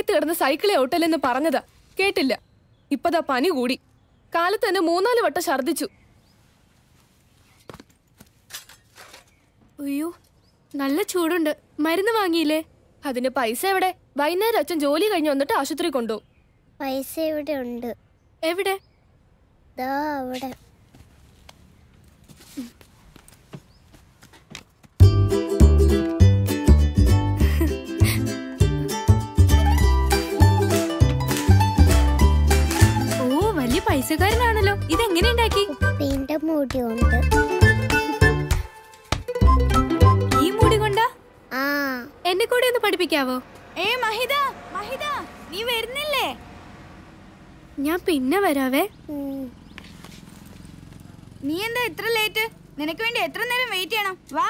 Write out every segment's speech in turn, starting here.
മഴയത്ത് കിടന്ന് സൈക്കിളെ ഓട്ടല്ലെന്ന് പറഞ്ഞതാ കേട്ടില്ല ഇപ്പതാ പനി കൂടി കാലത്ത് തന്നെ മൂന്നാല് വട്ടം ഛർദിച്ചു അയ്യോ നല്ല ചൂടുണ്ട് മരുന്ന് വാങ്ങിയില്ലേ അതിന് പൈസ എവിടെ വൈകുന്നേരം അച്ഛൻ ജോലി കഴിഞ്ഞ് വന്നിട്ട് ആശുപത്രി കൊണ്ടുപോകും പൈസ ഇവിടെ ഉണ്ട് എവിടെ ദാ അവിടെ ഓ വലിയ പൈസക്കാരനാണല്ലോ ഇതെങ്ങനെ ഉണ്ടാക്കി ഉപ്പിന്റെ മുടിയുണ്ട് ഈ മുടി കൊണ്ടാ ആ എന്നെ കൂടെ ഒന്ന് പഠിപ്പിക്കാവോ ഏ മഹിത മഹിത നീ വരുന്നില്ലേ ഞാൻ പിന്നെ വരാവേ ഉം. നീ എന്താ ഇത്ര ലേറ്റ് നിനക്ക് വേണ്ടി എത്ര നേരം വെയിറ്റ് ചെയ്യണം വാ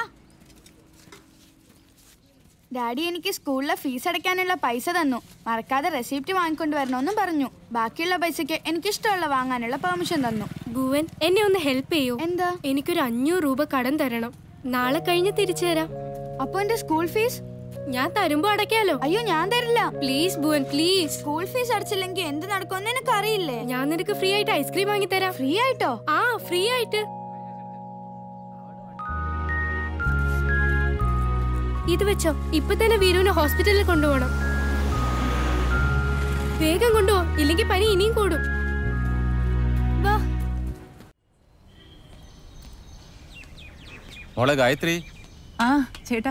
ഡാഡി എനിക്ക് സ്കൂളിലെ ഫീസ് അടയ്ക്കാനുള്ള പൈസ തന്നു മറക്കാതെ റെസിപ്റ്റ് വാങ്ങിക്കൊണ്ട് വരണമെന്നും പറഞ്ഞു ബാക്കിയുള്ള പൈസയ്ക്ക് എനിക്കിഷ്ടമുള്ള വാങ്ങാനുള്ള പെർമിഷൻ തന്നു ഭുവൻ എന്നെ ഒന്ന് ഹെൽപ്പ് ചെയ്യൂ എന്താ എനിക്കൊരു അഞ്ഞൂറ് രൂപ കടം തരണം നാളെ കഴിഞ്ഞ് തിരിച്ചു തരാം അപ്പൊ എന്റെ സ്കൂൾ ഫീസ് ഞാൻ തരുമ്പോ അടയ്ക്കാലോ അയ്യോ ഞാൻ തരില്ല please Bhuvan please school fees അടച്ചില്ലെങ്കിൽ എന്ത് നടക്കുമെന്ന് എനിക്ക് അറിയില്ലേ ഞാൻ നിനക്ക് ഫ്രീ ആയിട്ട് ഐസ്ക്രീം വാങ്ങി തരാം ഫ്രീ ആയിട്ടോ ആ ഫ്രീ ആയിട്ട് ഇത് വെച്ചോ ഇപ്പൊ തന്നെ വീരുവിനെ ഹോസ്പിറ്റലിൽ കൊണ്ടുപോകണം വേഗം കൊണ്ടുപോ ഇല്ലെങ്കിൽ പനി ഇനിയും കൂടും വാ മോളെ ഗായത്രി ആ ചേട്ടാ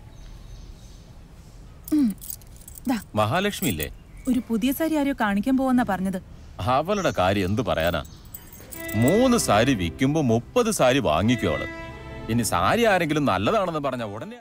മഹാലക്ഷ്മി ഇല്ലേ ഒരു പുതിയ സാരി ആരോ കാണിക്കാൻ പോവെന്നാ പറഞ്ഞത് അവളുടെ കാര്യം എന്ത് പറയാനാ മൂന്ന് സാരി വിൽക്കുമ്പോ മുപ്പത് സാരി വാങ്ങിക്കോള് ഇനി സാരി ആരെങ്കിലും നല്ലതാണെന്ന് പറഞ്ഞ ഉടനെ